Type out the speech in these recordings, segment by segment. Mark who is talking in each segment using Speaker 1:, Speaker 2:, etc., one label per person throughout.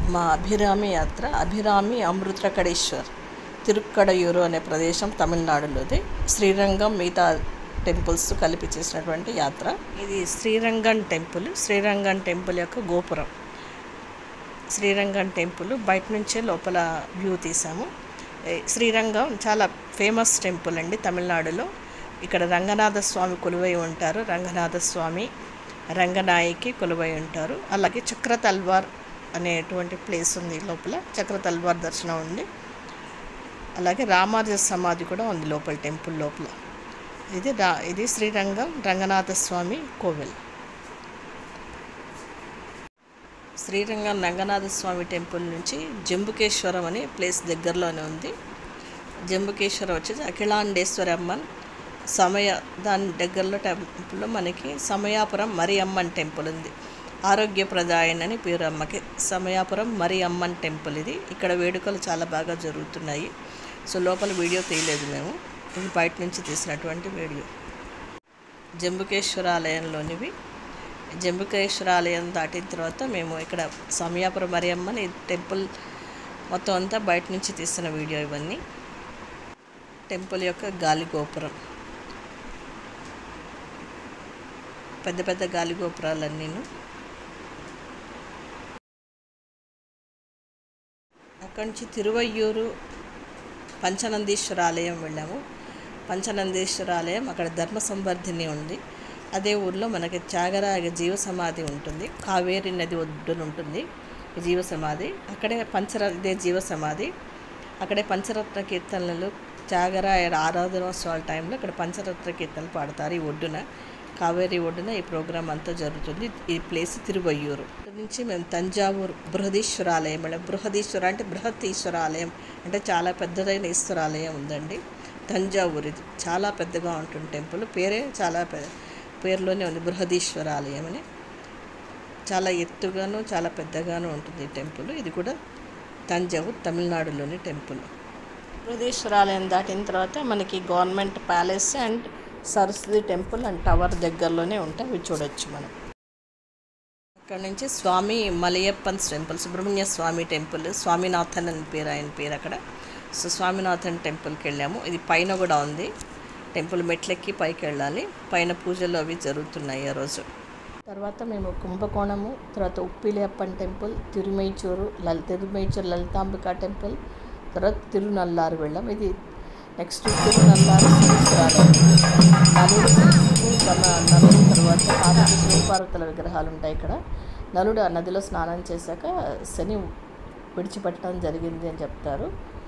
Speaker 1: మా అభిరామి యాత్ర అభిరామి అమృతకడేశ్వర్ తిరుక్కడయూరు అనే ప్రదేశం తమిళనాడులోది శ్రీరంగం మిగతా టెంపుల్స్ కలిపి చేసినటువంటి యాత్ర ఇది శ్రీరంగం టెంపుల్ శ్రీరంగం టెంపుల్ యొక్క గోపురం శ్రీరంగం టెంపుల్ బయట నుంచే లోపల వ్యూ తీసాము ఏ, శ్రీరంగం చాలా ఫేమస్ టెంపుల్ అండి తమిళనాడులో ఇక్కడ రంగనాథ స్వామి కొలువై ఉంటారు రంగనాథ స్వామి రంగనాయకి కొలువై ఉంటారు అలాగే చక్ర తల్వార్ అనేటువంటి ప్లేస్ ఉంది లోపల చక్ర తల్వార్ దర్శనం ఉంది అలాగే రామానుజ సమాధి కూడా ఉంది లోపల టెంపుల్ లోపల ఇది రా ఇది శ్రీరంగం రంగనాథ స్వామి కోవెల్ శ్రీరంగం రంగనాథ స్వామి టెంపుల్ నుంచి జంబుకేశ్వరం అనే ప్లేస్ దగ్గరలోనే ఉంది జంబుకేశ్వరం వచ్చేసి అఖిలాండేశ్వరమ్మన్ సమయ దాని దగ్గరలో టెంపుల్లో మనకి సమయాపురం మరి అమ్మన్ టెంపుల్ ఉంది ఆరోగ్యప్రదాయన్ అని పేరు అమ్మకి సమయాపురం మరి అమ్మన్ టెంపుల్ ఇది ఇక్కడ వేడుకలు చాలా బాగా జరుగుతున్నాయి సో లోపల వీడియో తీయలేదు మేము ఇది బయట నుంచి తీసినటువంటి వీడియో జంబుకేశ్వరాలయంలోనివి జంబుకేశ్వరాలయం దాటిన తర్వాత మేము ఇక్కడ సమయాపురం మరియమ్మని టెంపుల్ మొత్తం అంతా బయట నుంచి తీసిన వీడియో ఇవన్నీ టెంపుల్ యొక్క గాలి గోపురం పెద్ద పెద్ద గాలి గోపురాలన్నీను అక్కడి నుంచి తిరువయ్యూరు పంచనందీశ్వర ఆలయం వెళ్ళాము పంచనందీశ్వర ఆలయం అక్కడ ధర్మ సంవర్ధిని ఉంది అదే ఊర్లో మనకి త్యాగరాయ జీవ సమాధి ఉంటుంది కావేరి నది ఒడ్డున ఉంటుంది ఈ జీవ సమాధి అక్కడే పంచర ఇదే జీవ సమాధి అక్కడే పంచరత్న కీర్తనలు త్యాగరాయ ఆరాధనోత్సవాల టైంలో ఇక్కడ పంచరత్న కీర్తనలు పాడతారు ఈ ఒడ్డున కావేరి ఒడ్డున ఈ ప్రోగ్రాం అంతా జరుగుతుంది ఈ ప్లేస్ తిరువయ్యూరు ఇక్కడ నుంచి మేము తంజావూరు బృహదీశ్వర ఆలయం వెళ్ళాం బృహదీశ్వర అంటే బృహత్ ఈశ్వర ఆలయం అంటే చాలా పెద్దదైన ఈశ్వర ఆలయం ఉందండి తంజావూరు ఇది చాలా పెద్దగా ఉంటుంది టెంపుల్ పేరే చాలా పెద్ద పేరులోనే ఉంది బృహదీశ్వర ఆలయం అని చాలా ఎత్తుగాను చాలా పెద్దగాను ఉంటుంది ఈ టెంపుల్ ఇది కూడా తంజావూరు తమిళనాడులోని టెంపుల్ బృహదీశ్వర ఆలయం దాటిన తర్వాత మనకి government palace and Saraswati temple and tower దగ్గరలోనే ఉంటాయి అవి చూడొచ్చు మనం అక్కడ నుంచి స్వామి మలయప్పన్ టెంపుల్ సుబ్రహ్మణ్య స్వామి టెంపుల్ స్వామినాథన్ అని పేరు ఆయన పేరు అక్కడ సో స్వామినాథన్ టెంపుల్కి వెళ్ళాము ఇది పైన కూడా ఉంది టెంపుల్ మెట్లెక్కి పైకి వెళ్ళాలి పైన పూజలు అవి జరుగుతున్నాయి ఆ రోజు తర్వాత మేము కుంభకోణము తర్వాత ఉప్పిలియప్పన్ టెంపుల్ తిరుమైచూరు లల్ తిరుమైచూరు లలితాంబిక టెంపుల్ తర్వాత తిరునల్లారు వెళ్ళాం ఇది నెక్స్ట్ తిరునల్లారు నలుడు తమ నలుడు తర్వాత పార్వతి శివపార్వతుల విగ్రహాలు ఉంటాయి ఇక్కడ నలుడు ఆ నదిలో స్నానం చేశాక శని విడిచిపెట్టడం జరిగింది అని చెప్తారు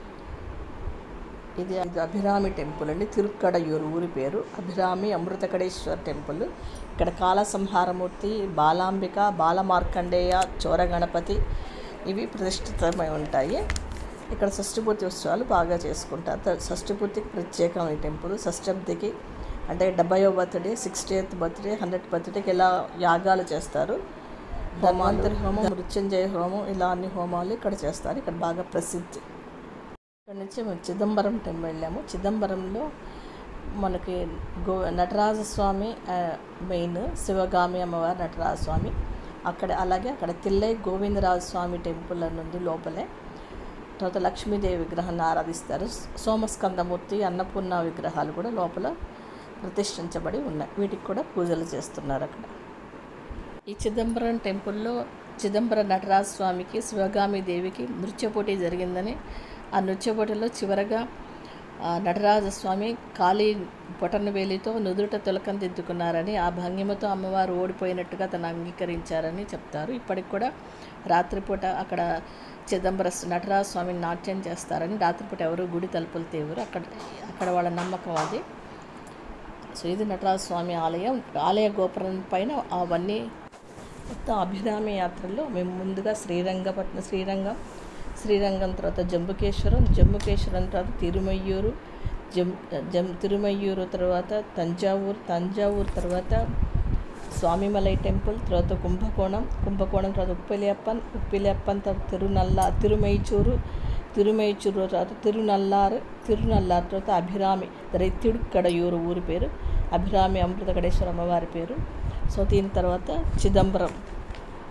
Speaker 1: ఇది ఇది అభిరామి టెంపుల్ అండి తిరుక్కడయూరు ఊరి పేరు అభిరామి అమృతకడేశ్వర్ టెంపుల్ ఇక్కడ కాల సంహారమూర్తి బాలాంబిక బాలమార్కండేయ చోర గణపతి ఇవి ప్రతిష్ఠితమై ఉంటాయి ఇక్కడ షష్ఠిపూర్తి ఉత్సవాలు బాగా చేసుకుంటారు త- షష్ఠిపూర్తికి ప్రత్యేకం ఈ టెంపుల్ షష్ఠబ్దికి అంటే డెబ్బయో birthday sixty eighth birthday hundred బర్త్డేకి ఇలా యాగాలు చేస్తారు ధన్వంతరి హోమం మృత్యుంజయ హోమం ఇలా అన్ని హోమాలు ఇక్కడ చేస్తారు ఇక్కడ బాగా ప్రసిద్ధి ఇక్కడ నుంచి మేము చిదంబరం టెంపుల్ వెళ్ళాము చిదంబరంలో మనకి గో నటరాజస్వామి ఆ, మెయిన్ శివగామి అమ్మవారు నటరాజస్వామి అక్కడ అలాగే అక్కడ తిల్లై గోవిందరాజ స్వామి టెంపుల్ అని ఉంది లోపలే తర్వాత లక్ష్మీదేవి విగ్రహాన్ని ఆరాధిస్తారు సోమస్కందమూర్తి అన్నపూర్ణ విగ్రహాలు కూడా లోపల ప్రతిష్ఠించబడి ఉన్నాయి వీటికి కూడా పూజలు చేస్తున్నారు అక్కడ ఈ చిదంబరం టెంపుల్లో చిదంబరం నటరాజ స్వామికి శివగామి దేవికి నృత్య పోటీ జరిగిందని ఆ నృత్య పోటీలో చివరగా ఆ, నటరాజస్వామి కాళీ పొటన వేలితో నుదుట తిలకం దిద్దుకున్నారని ఆ భంగిమతో అమ్మవారు ఓడిపోయినట్టుగా తను అంగీకరించారని చెప్తారు ఇప్పటికి కూడా రాత్రిపూట అక్కడ చిదంబర నటరాజ స్వామిని నాట్యం చేస్తారని రాత్రిపూట ఎవరు గుడి తలుపులు తేవరు అక్కడ అక్కడ వాళ్ళ నమ్మకం అది సో ఇది నటరాజ స్వామి ఆలయం ఆలయ గోపురం పైన అవన్నీ మొత్తం అభిరామి యాత్రలో మేము ముందుగా శ్రీరంగపట్నం శ్రీరంగం శ్రీరంగం తర్వాత జంబుకేశ్వరం జంబుకేశ్వరం తర్వాత తిరుమయ్యూరు జం జం తిరుమయ్యూరు తర్వాత తంజావూరు తంజావూరు తర్వాత స్వామిమలై టెంపుల్ తర్వాత కుంభకోణం కుంభకోణం తర్వాత ఉప్పిలియప్పన్ ఉప్పిలియప్పన్ తర్వాత తిరునల్ల తిరుమైచూరు తిరుమైచూరు తర్వాత తిరునల్లారు తిరునల్లారు తర్వాత అభిరామి రైత్యుడికడయూరు ఊరి పేరు అభిరామి అమృతకడేశ్వర అమ్మవారి పేరు సో దీని తర్వాత చిదంబరం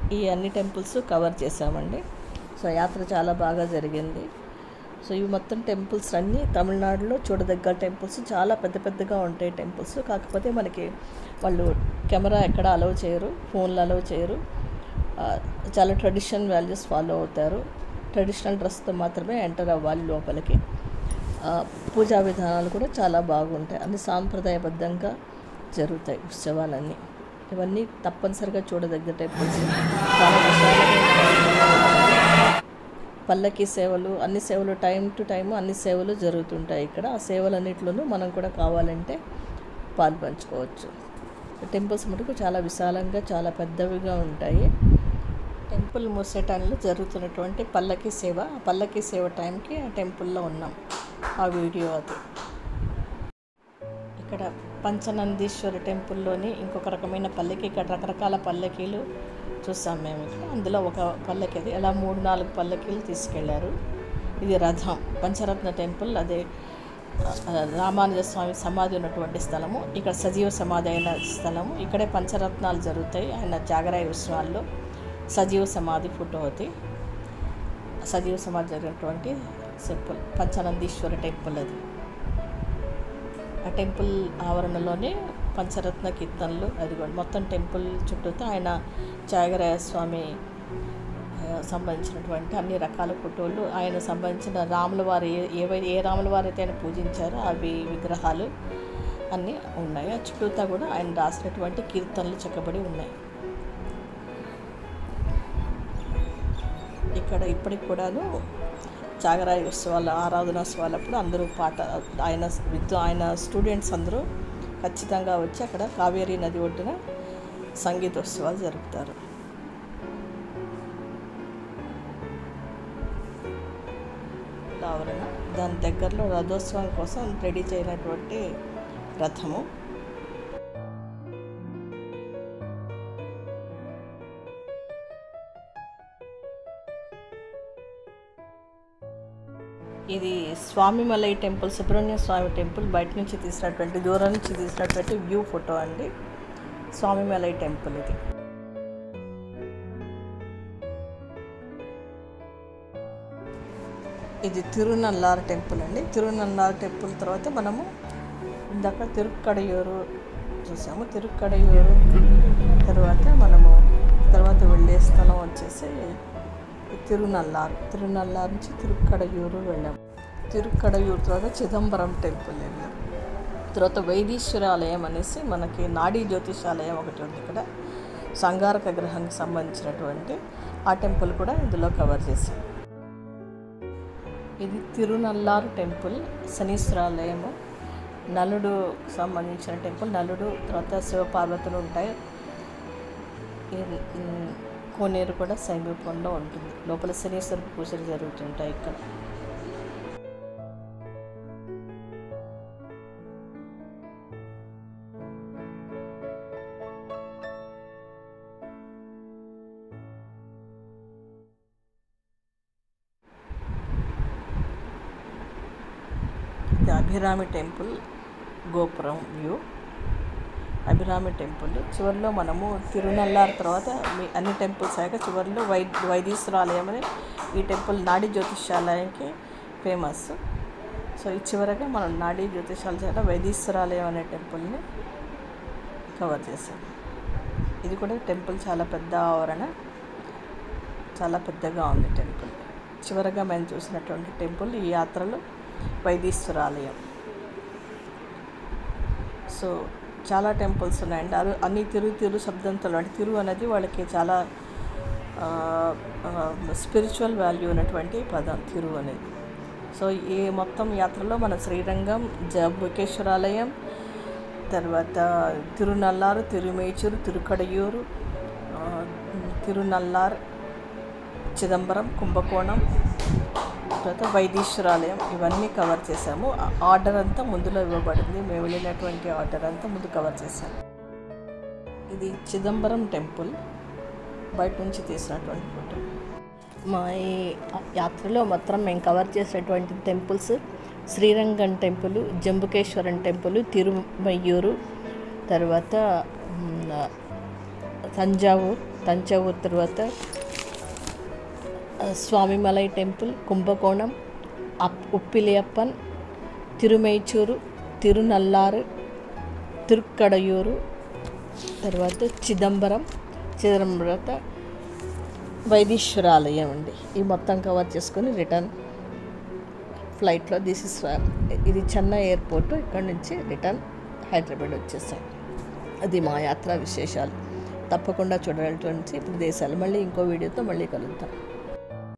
Speaker 1: ఈ అన్ని టెంపుల్స్ కవర్ చేసామండి సో యాత్ర చాలా బాగా జరిగింది సో ఇవి మొత్తం టెంపుల్స్ అన్నీ తమిళనాడులో చూడదగ్గ టెంపుల్స్ చాలా పెద్ద పెద్దగా ఉంటాయి టెంపుల్స్ కాకపోతే మనకి వాళ్ళు కెమెరా ఎక్కడ అలౌ చేయరు ఫోన్లు అలౌ చేయరు ఆ, చాలా ట్రెడిషన్ వాల్యూస్ ఫాలో అవుతారు ట్రెడిషనల్ డ్రెస్తో మాత్రమే ఎంటర్ అవ్వాలి లోపలికి ఆ, పూజా విధానాలు కూడా చాలా బాగుంటాయి అన్ని సాంప్రదాయబద్ధంగా జరుగుతాయి ఉత్సవాలన్నీ ఇవన్నీ తప్పనిసరిగా చూడదగ్గ టెంపుల్స్ చాలా విశాలమైన పల్లకి సేవలు అన్ని సేవలు టైం టు టైం అన్ని సేవలు జరుగుతుంటాయి ఇక్కడ ఆ సేవలన్నింటిలోనూ మనం కూడా కావాలంటే పాలు పంచుకోవచ్చు టెంపుల్స్ మటుకు చాలా విశాలంగా చాలా పెద్దవిగా ఉంటాయి టెంపుల్ మూసే టైంలో జరుగుతున్నటువంటి పల్లకి సేవ ఆ పల్లకి సేవ టైంకి ఆ టెంపుల్లో ఉన్నాం ఆ వీడియో అది ఇక్కడ పంచనందీశ్వర టెంపుల్లోని ఇంకొక రకమైన పల్లకి ఇక్కడ రకరకాల పల్లకీలు చూసాం మేము ఇక్కడ అందులో ఒక పల్లకి అది అలా మూడు నాలుగు పల్లకీలు తీసుకెళ్లారు ఇది రథం పంచరత్న టెంపుల్ అదే ఆ, రామానుజ స్వామి సమాధి ఉన్నటువంటి స్థలము ఇక్కడ సజీవ సమాధి అయిన స్థలము ఇక్కడే పంచరత్నాలు జరుగుతాయి ఆయన జాగరాయ ఉత్సవాల్లో సజీవ సమాధి ఫోటో అది సజీవ సమాధి జరిగినటువంటి టెంపుల్ పంచనందీశ్వర టెంపుల్ అది ఆ టెంపుల్ ఆవరణలోనే పంచరత్న కీర్తనలు అదిగోండి మొత్తం టెంపుల్ చుట్టూతో ఆయన త్యాగరాయ స్వామి ఆ, సంబంధించినటువంటి అన్ని రకాల ఫోటోలు ఆయన సంబంధించిన రాముల వారు ఏ ఏవై ఏ రాముల వారు అయితే ఆయన పూజించారో అవి విగ్రహాలు అన్నీ ఉన్నాయి ఆ చుట్టూతా కూడా ఆయన రాసినటువంటి కీర్తనలు చెక్కబడి ఉన్నాయి ఇక్కడ ఇప్పటికి కూడాను జాగరాయ ఉత్సవాల ఆరాధనోత్సవాలప్పుడు అందరూ పాట ఆయన విద్య ఆయన స్టూడెంట్స్ అందరూ ఖచ్చితంగా వచ్చి అక్కడ కావేరీ నది ఒడ్డున సంగీతోత్సవాలు జరుపుతారు ఆవరణ దాని దగ్గరలో రథోత్సవం కోసం రెడీ చేయనటువంటి రథము ఇది స్వామిమలై టెంపుల్ సుబ్రహ్మణ్య స్వామి టెంపుల్ బయట నుంచి తీసినటువంటి దూరం నుంచి తీసినటువంటి వ్యూ ఫోటో అండి స్వామిమలై టెంపుల్ ఇది ఇది తిరునల్లార్ టెంపుల్ అండి తిరునల్లార్ టెంపుల్ తర్వాత మనము ఇందాక తిరుక్కడయూరు చూసాము తిరుక్కడయూరు తర్వాత మనము తర్వాత వెళ్ళే స్థలం వచ్చేసి తిరునల్లార్ తిరునల్లార్ నుంచి తిరుక్కడయూరు వెళ్ళాము తిరుక్కడయూరు తర్వాత చిదంబరం టెంపుల్ వెళ్ళాం తర్వాత వైదీశ్వర ఆలయం అనేసి మనకి నాడీ జ్యోతిషాలయం ఒకటి ఉంది ఇక్కడ సంగారక గ్రహానికి సంబంధించినటువంటి ఆ టెంపుల్ కూడా ఇందులో కవర్ చేశాం ఇది తిరునల్లారు టెంపుల్ శనీశ్వరాలయము నలుడు సంబంధించిన టెంపుల్ నలుడు తర్వాత శివపార్వతులు ఉంటాయి ఈ ఉమ్, కోనేరు కూడా సమీపంలో ఉంటుంది లోపల శనీశ్వర పూజలు జరుగుతుంటాయి ఇక్కడ ఇది అభిరామి టెంపుల్ గోపురం వ్యూ అభిరామి టెంపుల్ చివరిలో మనము తిరునల్లార్ తర్వాత మీ అన్ని టెంపుల్స్ అయ్యాక చివరిలో వై వైదీశ్వరాలయం అని ఈ టెంపుల్ నాడి జ్యోతిష్యాలయంకి ఫేమస్ సో ఈ చివరగా మనం నాడి జ్యోతిషాలయం వైదీశ్వరాలయం అనే టెంపుల్ని కవర్ చేసాం ఇది కూడా టెంపుల్ చాలా పెద్ద ఆవరణ చాలా పెద్దగా ఉంది టెంపుల్ చివరగా మేము చూసినటువంటి టెంపుల్ ఈ యాత్రలో వైదీశ్వరాలయం సో చాలా టెంపుల్స్ ఉన్నాయండి అరు అన్ని తిరు తిరు శబ్దంతో అంటే తిరు అనేది వాళ్ళకి చాలా స్పిరిచువల్ వాల్యూ ఉన్నటువంటి పదం తిరు అనేది సో ఈ మొత్తం యాత్రలో మన శ్రీరంగం జంబుకేశ్వరాలయం తర్వాత తిరునల్లారు తిరుమేచూరు తిరుకడయూరు ఆ, తిరునల్లార్ చిదంబరం కుంభకోణం తర్వాత వైదీశ్వరాలయం ఇవన్నీ కవర్ చేసాము ఆ ఆర్డర్ అంతా ముందులో ఇవ్వబడింది మేము వెళ్ళినటువంటి ఆర్డర్ అంతా ముందు కవర్ చేసాము ఇది చిదంబరం టెంపుల్ బయట నుంచి తీసినటువంటి ఫోటో మా ఈ యాత్రలో మొత్తం మేము కవర్ చేసినటువంటి temples Srirangam temple Jambukeswaram temple Thirumayyur తర్వాత మ్, తంజావూర్ తంజావూరు తర్వాత ఆ, స్వామిమలై టెంపుల్ కుంభకోణం అప్ ఉప్పిలియప్పన్ తిరుమైచూరు తిరునల్లారు తిరుక్కడయూరు తర్వాత చిదంబరం చిదంబరం తర్వాత వైదీశ్వరాలయం అండి ఈ మొత్తం కవర్ చేసుకొని రిటర్న్ ఫ్లైట్లో దిస్ ఇస్ ఇది చెన్నై ఎయిర్పోర్ట్ ఇక్కడ నుంచి రిటర్న్ హైదరాబాద్ వచ్చేసాం అది మా యాత్ర విశేషాలు తప్పకుండా చూడాలటువంటి ప్రదేశాలు మళ్ళీ ఇంకో వీడియోతో మళ్ళీ కలుద్దాం